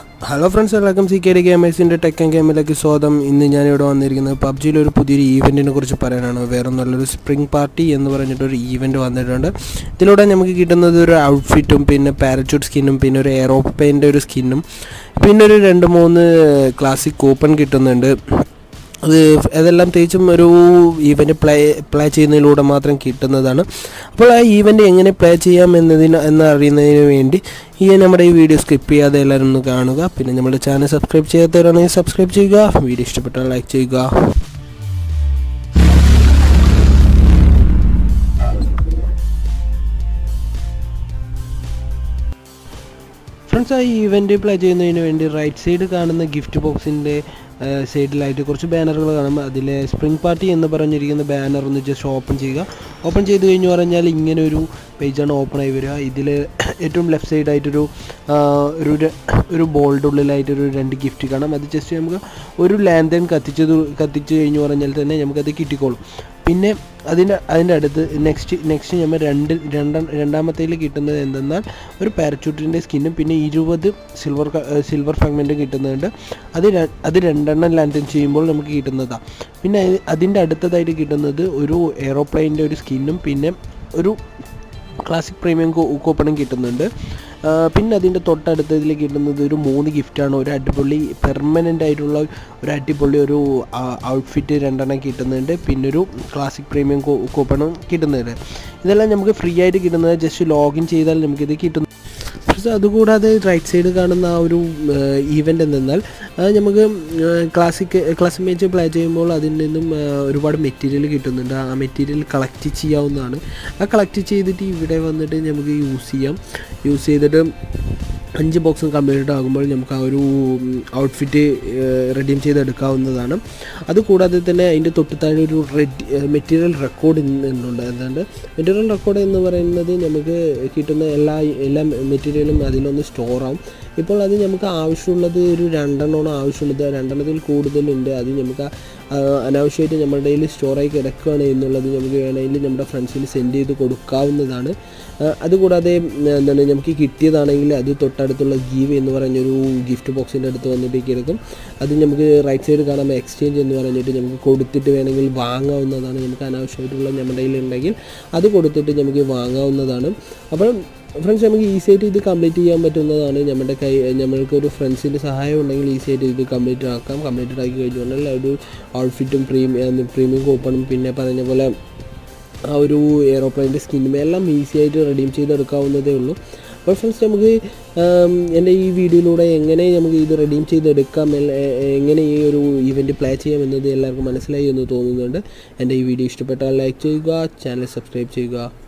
hello friends എല്ലാവർക്കും C K D ഗെയിമേഴ്സിൻ്റെ tech and ഗെയിമിലേക്ക് സ്വാഗതം ഇന്ന് ഞാനിവിടെ വന്നിരിക്കുന്നത് പബ്ജിയിൽ ഒരു പുതിയൊരു ഈവെൻറ്റിനെ കുറിച്ച് പറയാനാണ് വേറെ നല്ലൊരു സ്പ്രിംഗ് പാർട്ടി എന്ന് പറഞ്ഞിട്ടൊരു ഈവെൻറ്റ് വന്നിട്ടുണ്ട് ഇതിലൂടെ നമുക്ക് കിട്ടുന്നത് ഒരു ഔട്ട്ഫിറ്റും പിന്നെ പാരച്യൂട്ട് സ്കിന്നും പിന്നെ ഒരു എയറോപ്ലെയിൻ്റെ ഒരു സ്കിന്നും പിന്നെ ഒരു രണ്ട് മൂന്ന് ക്ലാസിക് കൂപ്പൺ കിട്ടുന്നുണ്ട് അത് അതെല്ലാം തികച്ചും ഒരു ഈവൻറ്റ് പ്ലേ പ്ലേ ചെയ്യുന്നതിലൂടെ മാത്രം കിട്ടുന്നതാണ് അപ്പോൾ ആ ഈവൻറ്റ് എങ്ങനെ പ്ലേ ചെയ്യാം എന്നതിന് എന്ന് അറിയുന്നതിന് വേണ്ടി ഈ നമ്മുടെ ഈ വീഡിയോ സ്കിപ്പ് ചെയ്യാതെ എല്ലാവരും ഒന്ന് കാണുക പിന്നെ നമ്മുടെ ചാനൽ സബ്സ്ക്രൈബ് ചെയ്യാത്തവരാണെങ്കിൽ സബ്സ്ക്രൈബ് ചെയ്യുക വീഡിയോ ഇഷ്ടപ്പെട്ടാൽ ലൈക്ക് ചെയ്യുക ഫ്രണ്ട്സ് ആ ഈവൻറ്റ് പ്ലേ ചെയ്യുന്നതിന് വേണ്ടി റൈറ്റ് സൈഡ് കാണുന്ന ഗിഫ്റ്റ് ബോക്സിൻ്റെ സൈഡിലായിട്ട് കുറച്ച് ബാനറുകൾ കാണും അതിൽ സ്പ്രിംഗ് പാർട്ടി എന്ന് പറഞ്ഞിരിക്കുന്ന ബാനർ ഒന്ന് ജസ്റ്റ് ഓപ്പൺ ചെയ്യുക ഓപ്പൺ ചെയ്ത് കഴിഞ്ഞ് പറഞ്ഞാൽ ഇങ്ങനെ ഒരു പേജാണ് ഓപ്പൺ ആയി വരിക ഇതിൽ ഏറ്റവും ലെഫ്റ്റ് സൈഡായിട്ടൊരു ഒരു ര- ഒരു ബോൾഡ് ഉള്ളിലായിട്ടൊരു രണ്ട് ഗിഫ്റ്റ് കാണാം അത് ജസ്റ്റ് നമുക്ക് ഒരു ലാൻഡേൺ കത്തിച്ചത് കത്തിച്ച് കഴിഞ്ഞ് പറഞ്ഞാൽ തന്നെ നമുക്കത് കിട്ടിക്കോളും പിന്നെ അതിൻ്റെ അതിൻ്റെ അടുത്ത് നെക്സ്റ്റ് നെക്സ്റ്റ് നമ്മൾ രണ്ട് രണ്ടാം രണ്ടാമത്തേൽ കിട്ടുന്നത് എന്തെന്നാൽ ഒരു പാരച്യൂട്ടിൻ്റെ സ്കിന്നും പിന്നെ ഇരുപത് സിൽവർ സിൽവർ ഫ്രാഗ്മെൻറ്റും കിട്ടുന്നുണ്ട് അത് ര- അത് രണ്ടെണ്ണം ലാൻഡ് ചെയ്യുമ്പോൾ നമുക്ക് കിട്ടുന്നതാണ് പിന്നെ അത് അതിൻ്റെ അടുത്തതായിട്ട് കിട്ടുന്നത് ഒരു എയറോപ്ലെയിൻ്റെ ഒരു സ്കിന്നും പിന്നെ ഒരു ക്ലാസിക് പ്രീമിയം കൂപ്പണും കിട്ടുന്നുണ്ട് ആ, പിന്നെ അതിൻ്റെ തൊട്ടടുത്തതിൽ കിട്ടുന്നത് ഒരു മൂന്ന് ഗിഫ്റ്റാണ് ഒരു അടിപൊളി പെർമനൻ്റ് ആയിട്ടുള്ള ഒരു അടിപൊളി ഒരു ഔട്ട്ഫിറ്റ് രണ്ടെണ്ണം കിട്ടുന്നുണ്ട് പിന്നെ ഒരു ക്ലാസിക് പ്രീമിയം കൂപ്പണും കിട്ടുന്നുണ്ട് ഇതെല്ലാം നമുക്ക് ഫ്രീ ആയിട്ട് കിട്ടുന്നത് ജസ്റ്റ് ലോഗിൻ ചെയ്താൽ നമുക്കിത് കിട്ടുന്നു പക്ഷേ അതുകൂടാതെ റൈറ്റ് സൈഡ് കാണുന്ന ആ ഒരു ഈവൻ്റ് എന്തെന്നാൽ അത് നമുക്ക് ക്ലാസിക് ക്ലാസിക് മാച്ച് പ്ലേ ചെയ്യുമ്പോൾ അതിൽ നിന്നും ആ, ഒരുപാട് മെറ്റീരിയൽ കിട്ടുന്നുണ്ട് ആ മെറ്റീരിയൽ കളക്ട് ചെയ്യാവുന്നതാണ് ആ കളക്ട് ചെയ്തിട്ട് ഇവിടെ വന്നിട്ട് നമുക്ക് യൂസ് ചെയ്യാം യൂസ് ചെയ്തിട്ട് അഞ്ച് ബോക്സും കംപ്ലീറ്റ് ആകുമ്പോൾ നമുക്ക് ആ ഒരു ഔട്ട്ഫിറ്റ് റെഡീം ചെയ്തെടുക്കാവുന്നതാണ് അതുകൂടാതെ തന്നെ അതിൻ്റെ തൊട്ട് താഴെ ഒരു റെഡി മെറ്റീരിയൽ റെക്കോർഡ് എന്നുണ്ട് അതുകൊണ്ട് മെറ്റീരിയൽ റെക്കോർഡ് എന്ന് പറയുന്നത് നമുക്ക് കിട്ടുന്ന എല്ലാ എല്ലാ മെറ്റീരിയലും അതിലൊന്ന് സ്റ്റോർ ആവും ഇപ്പോൾ അത് നമുക്ക് ആവശ്യമുള്ളത് ഒരു രണ്ടെണ്ണമാണ് ആവശ്യമുള്ളത് രണ്ടെണ്ണത്തിൽ കൂടുതലുണ്ട് അത് നമുക്ക് ആ, അനാവശ്യമായിട്ട് നമ്മുടെ കയ്യിൽ സ്റ്റോറായി കിടക്കുകയാണ് എന്നുള്ളത് നമുക്ക് വേണമെങ്കിൽ നമ്മുടെ ഫ്രണ്ട്സിന് സെൻഡ് ചെയ്ത് കൊടുക്കാവുന്നതാണ് ആ, അതുകൂടാതെ ഉം, എന്താണ് നമുക്ക് കിട്ടിയതാണെങ്കിൽ അത് തൊട്ടടുത്തുള്ള ഗീവ് എന്ന് പറഞ്ഞൊരു ഗിഫ്റ്റ് ബോക്സിൻ്റെ അടുത്ത് വന്നിട്ട് കിടക്കും അത് നമുക്ക് റൈറ്റ് സൈഡ് കാണാം എക്സ്ചേഞ്ച് എന്ന് പറഞ്ഞിട്ട് നമുക്ക് കൊടുത്തിട്ട് വേണമെങ്കിൽ വാങ്ങാവുന്നതാണ് നമുക്ക് അനാവശ്യമായിട്ടുള്ള നമ്മുടെ കയ്യിലുണ്ടെങ്കിൽ അത് കൊടുത്തിട്ട് നമുക്ക് വാങ്ങാവുന്നതാണ് അപ്പം ഫ്രണ്ട്സ് നമുക്ക് ഈസി ആയിട്ട് ഇത് കംപ്ലീറ്റ് ചെയ്യാൻ പറ്റുന്നതാണ് നമ്മുടെ കൈ നമ്മൾക്ക് ഒരു ഫ്രണ്ട്സിൻ്റെ സഹായം ഉണ്ടെങ്കിൽ ഈസി ആയിട്ട് ഇത് കംപ്ലീറ്റ് ആക്കാം കംപ്ലീറ്റ് ആക്കി കഴിഞ്ഞാൽ ഒരു ഔട്ട്ഫിറ്റും പ്രീമിയം പ്രീമിയം കൂപ്പണും പിന്നെ പറഞ്ഞ പോലെ ആ ഒരു എയറോപ്ലെയിൻ്റെ സ്കിന്നും എല്ലാം ഈസി ആയിട്ട് റെഡീം ചെയ്തെടുക്കാവുന്നതേ ഉള്ളൂ അപ്പോൾ ഫ്രണ്ട്സ് നമുക്ക് ആം, എൻ്റെ ഈ വീഡിയോയിലൂടെ എങ്ങനെ നമുക്ക് ഇത് റെഡീം ചെയ്തെടുക്കാം എല്ല- എ- എ- എങ്ങനെ ഈ ഒരു ഇവൻറ്റ് പ്ലേ ചെയ്യാം എന്നത് എല്ലാവർക്കും മനസ്സിലായി എന്ന് തോന്നുന്നുണ്ട് എൻ്റെ ഈ വീഡിയോ ഇഷ്ടപ്പെട്ടാൽ ലൈക്ക് ചെയ്യുക ചാനൽ സബ്സ്ക്രൈബ് ചെയ്യുക